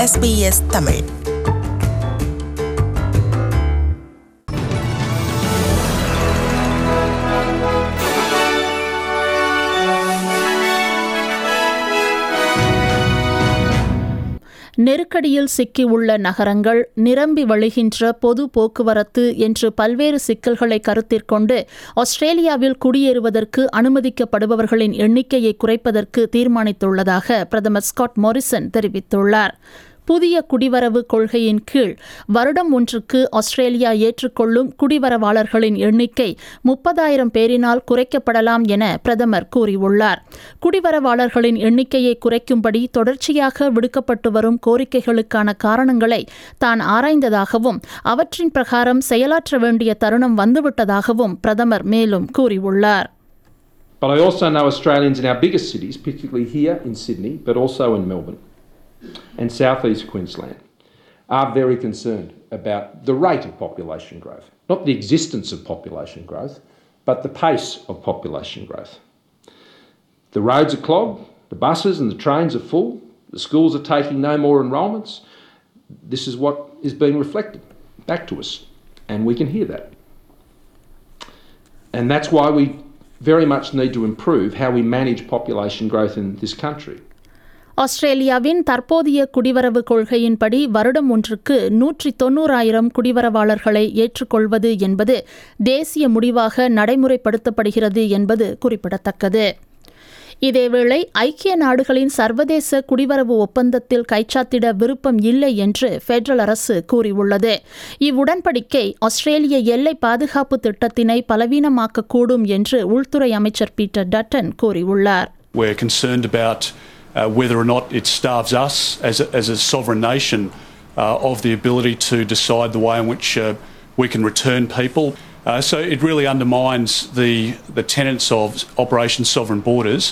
SBS Tamil நெருக்கடியில் சிக்கியுள்ள நகரங்கள் நிரம்பி வழிகின்ற பொது போக்குவரத்து என்று பல்வேறு சிக்கல்களை கருத்திற்கொண்டு ஆஸ்திரேலியாவில் குடியேறுவதற்கு அனுமதிக்கப்படுபவர்களின் எண்ணிக்கையை குறைப்பதற்கு தீர்மானித்துள்ளதாக பிரதமர் ஸ்காட் மோரிசன் தெரிவித்துள்ளார் புதிய குடிவரவு கொள்கையின் கீழ் வருடம் ஒன்றுக்கு ஆஸ்திரேலியா ஏற்றுக்கொள்ளும் குடிவரவாளர்களின் எண்ணிக்கை முப்பதாயிரம் பேரினால் குறைக்கப்படலாம் என பிரதமர் கூறியுள்ளார் குடிவரவாளர்களின் எண்ணிக்கையை குறைக்கும்படி தொடர்ச்சியாக விடுக்கப்பட்டு வரும் கோரிக்கைகளுக்கான காரணங்களை தான் ஆராய்ந்ததாகவும் அவற்றின் பிரகாரம் செயலாற்ற வேண்டிய தருணம் வந்துவிட்டதாகவும் பிரதமர் மேலும் கூறியுள்ளார் But I also know Australians in our biggest cities, particularly here in Sydney, but also in Melbourne and southeast Queensland, are very concerned about the rate of population growth. Not the existence of population growth, but the pace of population growth. The roads are clogged, the buses and the trains are full, the schools are taking no more enrolments. This is what is being reflected back to us, and we can hear that. And that's why we very much need to improve how we manage population growth in this country. ஆஸ்திரேலியாவின் தற்போதைய குடிவரவு கொள்கையின்படி வருடம் ஒன்றுக்கு நூற்றி தொன்னூறாயிரம் குடிவரவாளர்களை ஏற்றுக்கொள்வது என்பது தேசிய முடிவாக நடைமுறைப்படுத்தப்படுகிறது என்பது குறிப்பிடத்தக்கது இதேவேளை ஐக்கிய நாடுகளின் சர்வதேச குடிவரவு ஒப்பந்தத்தில் கைச்சாத்திட விருப்பம் இல்லை என்று பெடரல் அரசு கூறியுள்ளது இவ்வுடன்படிக்கை ஆஸ்திரேலிய எல்லை பாதுகாப்பு திட்டத்தினை பலவீனமாக்கக்கூடும் என்று உள்துறை அமைச்சர் பீட்டர் டட்டன் கூறியுள்ளார் We're concerned about uh, whether or not it starves us as a, as a sovereign nation uh, of the ability to decide the way in which uh, we can return people. Uh, so it really undermines the, the tenets of Operation Sovereign Borders.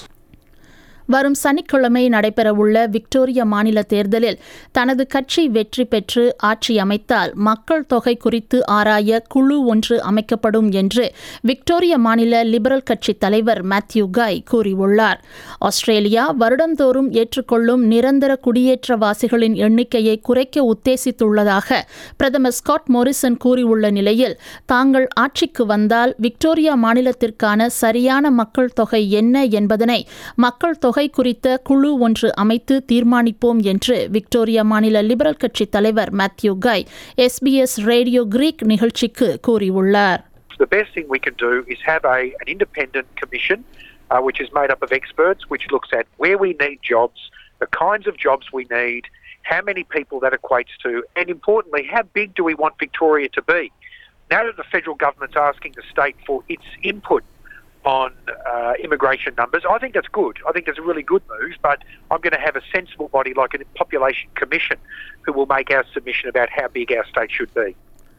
வரும் சனிக்கிழமை நடைபெறவுள்ள Victoria மாநில தேர்தலில் தனது கட்சி வெற்றி பெற்று ஆட்சி அமைத்தால் மக்கள் தொகை குறித்து ஆராய குழு ஒன்று அமைக்கப்படும் என்று விக்டோரியா மாநில லிபரல் கட்சி தலைவர் மேத்யூ காய் கூறியுள்ளார் ஆஸ்திரேலியா வருடந்தோறும் ஏற்றுக்கொள்ளும் நிரந்தர குடியேற்றவாசிகளின் எண்ணிக்கையை குறைக்க உத்தேசித்துள்ளதாக பிரதமர் ஸ்காட் மோரிசன் கூறியுள்ள நிலையில் தாங்கள் ஆட்சிக்கு வந்தால் விக்டோரியா மாநிலத்திற்கான சரியான மக்கள் தொகை என்ன என்பதனை மக்கள் தொகை குறித்த குழு ஒன்று அமைத்து தீர்மானிப்போம் என்று விக்டோரியா மாநில லிபரல் கட்சி தலைவர் மேத்யூ காய் எஸ்பிஎஸ் ரேடியோ கிரீக் நிகழ்ச்சிக்கு கூறியுள்ளார் The best thing we can do is have a, an independent commission uh, which is made up of experts, which looks at where we need jobs, the kinds of jobs we need, how many people that equates to, and importantly, how big do we want Victoria to be? Now that the federal government's asking the state for its input on uh, immigration numbers, I think that's good. I think that's a really good move, but I'm going to have a sensible body like a population commission who will make our submission about how big our state should be.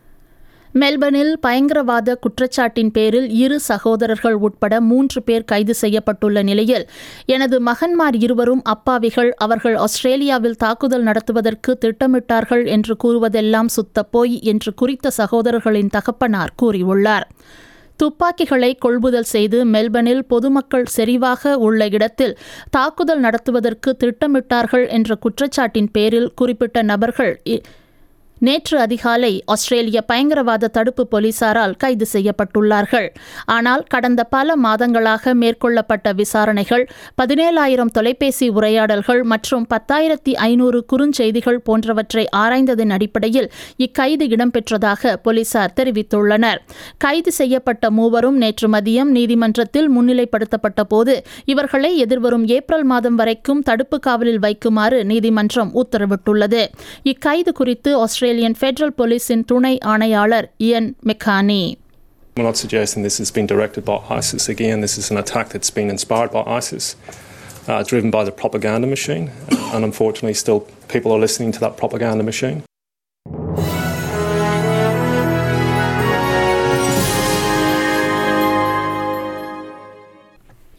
மெல்பர்னில் பயங்கரவாத குற்றச்சாட்டின் பேரில் இரு சகோதரர்கள் உட்பட மூன்று பேர் கைது செய்யப்பட்டுள்ள நிலையில் எனது மகன்மார் இருவரும் அப்பாவிகள் அவர்கள் ஆஸ்திரேலியாவில் தாக்குதல் நடத்துவதற்கு திட்டமிட்டார்கள் என்று கூறுவதெல்லாம் சுத்த போய் என்று குறித்த சகோதரர்களின் தகப்பனார் கூறியுள்ளார் துப்பாக்கிகளை கொள்முதல் செய்து மெல்பர்னில் பொதுமக்கள் செறிவாக உள்ள இடத்தில் தாக்குதல் நடத்துவதற்கு திட்டமிட்டார்கள் என்ற குற்றச்சாட்டின் பேரில் குறிப்பிட்ட நபர்கள் நேற்று அதிகாலை ஆஸ்திரேலிய பயங்கரவாத தடுப்பு போலீசாரால் கைது செய்யப்பட்டுள்ளார்கள் ஆனால் கடந்த பல மாதங்களாக மேற்கொள்ளப்பட்ட விசாரணைகள் பதினேழாயிரம் தொலைபேசி உரையாடல்கள் மற்றும் பத்தாயிரத்தி ஐநூறு குறுஞ்செய்திகள் போன்றவற்றை ஆராய்ந்ததன் அடிப்படையில் இக்கைது இடம்பெற்றதாக போலீசார் தெரிவித்துள்ளனர் கைது செய்யப்பட்ட மூவரும் நேற்று மதியம் நீதிமன்றத்தில் முன்னிலைப்படுத்தப்பட்ட போது இவர்களை எதிர்வரும் ஏப்ரல் மாதம் வரைக்கும் தடுப்பு காவலில் வைக்குமாறு நீதிமன்றம் உத்தரவிட்டுள்ளது இக்கைது குறித்து ஆஸ்திரேலிய ஆஸ்திரேலியன் ஃபெடரல் போலீஸின் துணை ஆணையாளர் Ian McCartney We're not suggesting this has been directed by ISIS. Again, this is an attack that's been inspired by ISIS, uh, driven by the propaganda machine. And unfortunately, still people are listening to that propaganda machine.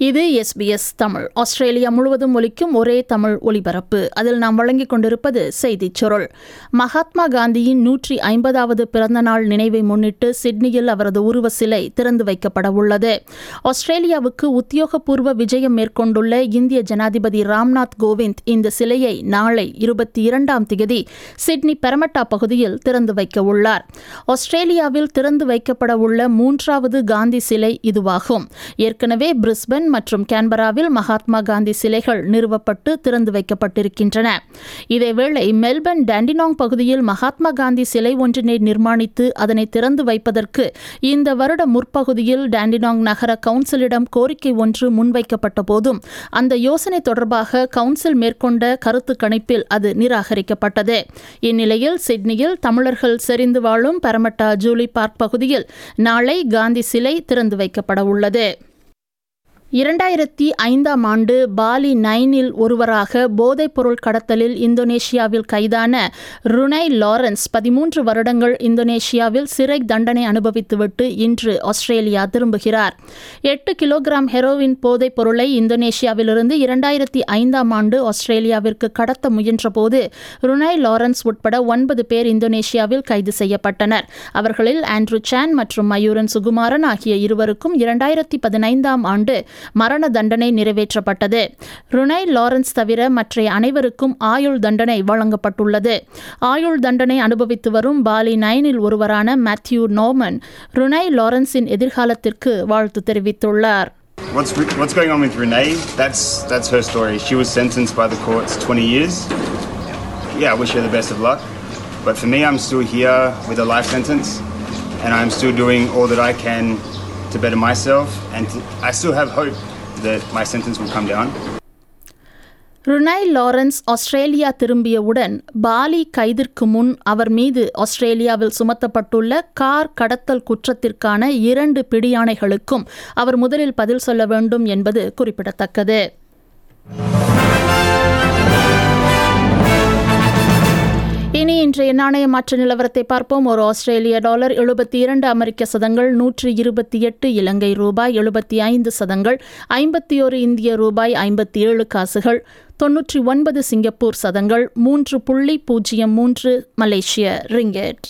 இது SBS Tamil Australia முழுவதும் ஒலிக்கும் ஒரே தமிழ் ஒலிபரப்பு அதில் நாம் வழங்கிக் கொண்டிருப்பது செய்திச் சுருள் மகாத்மா காந்தியின் நூற்றி ஐம்பதாவது பிறந்த நாள் நினைவை முன்னிட்டு சிட்னியில் அவரது உருவ சிலை திறந்து வைக்கப்பட உள்ளது ஆஸ்திரேலியாவுக்கு உத்தியோகபூர்வ விஜயம் மேற்கொண்டுள்ள இந்திய ஜனாதிபதி ராம்நாத் கோவிந்த் இந்த சிலையை நாளை இருபத்தி இரண்டாம் திகதி சிட்னி பெரமட்டா பகுதியில் திறந்து வைக்க உள்ளார் ஆஸ்திரேலியாவில் திறந்து வைக்கப்பட உள்ள மூன்றாவது காந்தி சிலை இதுவாகும் ஏற்கனவே பிரிஸ்பன் மற்றும் கேன்பராவில் மகாத்மா காந்தி சிலைகள் நிறுவப்பட்டு திறந்து வைக்கப்பட்டிருக்கின்றன இதேவேளை மெல்பர்ன் டாண்டினாங் பகுதியில் மகாத்மா காந்தி சிலை ஒன்றினை நிர்மாணித்து அதனை திறந்து வைப்பதற்கு இந்த வருட முற்பகுதியில் டாண்டினாங் நகர கவுன்சிலிடம் கோரிக்கை ஒன்று முன்வைக்கப்பட்ட போதும் அந்த யோசனை தொடர்பாக கவுன்சில் மேற்கொண்ட கருத்து கணிப்பில் அது நிராகரிக்கப்பட்டது இந்நிலையில் சிட்னியில் தமிழர்கள் செறிந்து வாழும் பரமட்டா ஜூலி பார்க் பகுதியில் நாளை காந்தி சிலை திறந்து வைக்கப்பட உள்ளது இரண்டாயிரத்தி ஐந்தாம் ஆண்டு பாலி நைனில் ஒருவராக போதைப்பொருள் கடத்தலில் இந்தோனேஷியாவில் கைதான ருனை லாரன்ஸ் பதிமூன்று வருடங்கள் இந்தோனேஷியாவில் சிறை தண்டனை அனுபவித்துவிட்டு இன்று ஆஸ்திரேலியா திரும்புகிறார் எட்டு கிலோகிராம் ஹெரோவின் போதைப் பொருளை இந்தோனேஷியாவிலிருந்து இரண்டாயிரத்தி ஐந்தாம் ஆண்டு ஆஸ்திரேலியாவிற்கு கடத்த முயன்றபோது ருனை லாரன்ஸ் உட்பட ஒன்பது பேர் இந்தோனேஷியாவில் கைது செய்யப்பட்டனர் அவர்களில் ஆண்ட்ரூ சான் மற்றும் மயூரன் சுகுமாரன் ஆகிய இருவருக்கும் இரண்டாயிரத்தி பதினைந்தாம் ஆண்டு மரண தண்டனை நிறைவேற்றப்பட்டது ருனை லாரன்ஸ் தவிர மற்ற அனைவருக்கும் ஆயுள் தண்டனை வழங்கப்பட்டுள்ளது ஆயுள் தண்டனை அனுபவித்து வரும் பாலி நைனில் ஒருவரான மேத்யூ நோமன் ருனை லாரன்ஸின் எதிர்காலத்திற்கு வாழ்த்து தெரிவித்துள்ளார் What's what's going on with Renee? That's that's her story. She was sentenced by the courts 20 years. Yeah, I wish her the best of luck. But for me, I'm still here with a life sentence, and I'm still doing all that I can to better myself, and to, I still have hope that my sentence will come down. ருனை Lawrence Australia திரும்பியவுடன் Bali கைதிற்கு முன் அவர் மீது ஆஸ்திரேலியாவில் சுமத்தப்பட்டுள்ள car கடத்தல் குற்றத்திற்கான இரண்டு பிடியாணைகளுக்கும் அவர் முதலில் பதில் சொல்ல வேண்டும் என்பது குறிப்பிடத்தக்கது இனி இன்றைய நாணய மாற்ற நிலவரத்தை பார்ப்போம் ஒரு ஆஸ்திரேலிய டாலர் எழுபத்தி இரண்டு அமெரிக்க சதங்கள் நூற்றி இருபத்தி எட்டு இலங்கை ரூபாய் எழுபத்தி ஐந்து சதங்கள் ஐம்பத்தி ஒரு இந்திய ரூபாய் ஐம்பத்தி ஏழு காசுகள் தொன்னூற்றி ஒன்பது சிங்கப்பூர் சதங்கள் மூன்று புள்ளி பூஜ்ஜியம் மூன்று மலேசிய ரிங்கெட்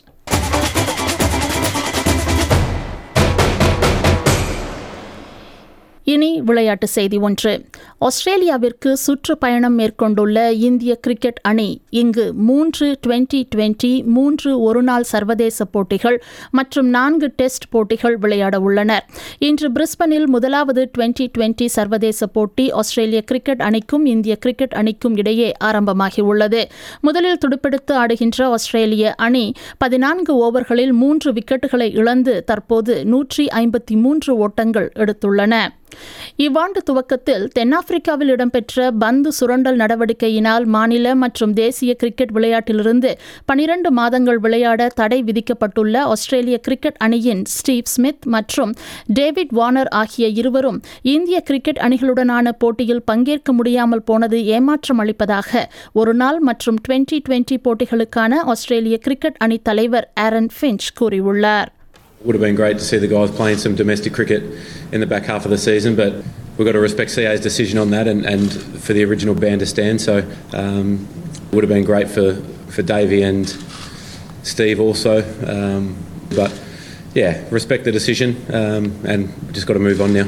இனி விளையாட்டு செய்தி ஒன்று ஆஸ்திரேலியாவிற்கு சுற்றுப்பயணம் மேற்கொண்டுள்ள இந்திய கிரிக்கெட் அணி இங்கு மூன்று டுவெண்டி டுவெண்டி மூன்று ஒருநாள் சர்வதேச போட்டிகள் மற்றும் நான்கு டெஸ்ட் போட்டிகள் விளையாட உள்ளனர் இன்று பிரிஸ்பனில் முதலாவது டுவெண்டி டுவெண்டி சர்வதேச போட்டி ஆஸ்திரேலிய கிரிக்கெட் அணிக்கும் இந்திய கிரிக்கெட் அணிக்கும் இடையே ஆரம்பமாகியுள்ளது முதலில் துடுப்பெடுத்து ஆடுகின்ற ஆஸ்திரேலிய அணி பதினான்கு ஓவர்களில் மூன்று விக்கெட்டுகளை இழந்து தற்போது நூற்றி ஐம்பத்தி மூன்று ஓட்டங்கள் எடுத்துள்ளன இவ்வாண்டு துவக்கத்தில் தென்னாப்பிரிக்காவில் இடம்பெற்ற பந்து சுரண்டல் நடவடிக்கையினால் மாநில மற்றும் தேசிய கிரிக்கெட் விளையாட்டிலிருந்து பனிரண்டு மாதங்கள் விளையாட தடை விதிக்கப்பட்டுள்ள ஆஸ்திரேலிய கிரிக்கெட் அணியின் ஸ்டீவ் ஸ்மித் மற்றும் டேவிட் வார்னர் ஆகிய இருவரும் இந்திய கிரிக்கெட் அணிகளுடனான போட்டியில் பங்கேற்க முடியாமல் போனது ஏமாற்றம் அளிப்பதாக ஒருநாள் மற்றும் டுவெண்டி டுவெண்டி போட்டிகளுக்கான ஆஸ்திரேலிய கிரிக்கெட் அணி தலைவர் ஆரன் ஃபின்ச் கூறியுள்ளார் would have been great to see the guys playing some domestic cricket in the back half of the season, but we've got to respect CA's decision on that and, and for the original band to stand. So um, would have been great for, for Davey and Steve also. Um, but yeah, respect the decision um, and just got to move on now.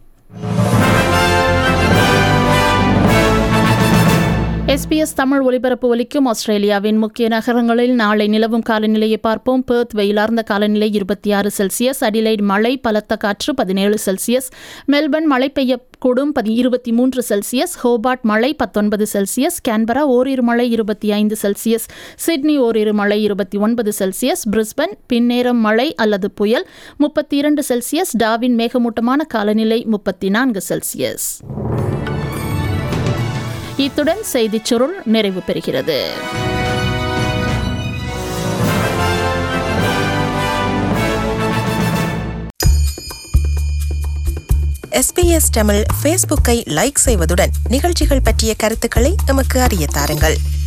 SBS Tamil ஒலிபரப்பு ஒலிக்கும் ஆஸ்திரேலியாவின் முக்கிய நகரங்களில் நாளை நிலவும் காலநிலையை பார்ப்போம் Perth வெயிலார்ந்த காலநிலை இருபத்தி ஆறு செல்சியஸ் அடிலைட் மழை பலத்த காற்று பதினேழு செல்சியஸ் மெல்பர்ன் மழை பெய்யக்கூடும் பதி இருபத்தி மூன்று செல்சியஸ் ஹோபார்ட் மழை பத்தொன்பது செல்சியஸ் கேன்பரா ஓரிரு மழை இருபத்தி ஐந்து செல்சியஸ் சிட்னி ஓரிரு மழை இருபத்தி ஒன்பது செல்சியஸ் பிரிஸ்பன் பின்னேரம் மழை அல்லது புயல் முப்பத்தி இரண்டு செல்சியஸ் டாவின் மேகமூட்டமான காலநிலை முப்பத்தி நான்கு செல்சியஸ் இத்துடன் செய்திச் சுருள் நிறைவு பெறுகிறது எஸ்பிஎஸ் தமிழ் ஃபேஸ்புக்கை லைக் செய்வதுடன் நிகழ்ச்சிகள் பற்றிய கருத்துக்களை எமக்கு அறிய தாருங்கள்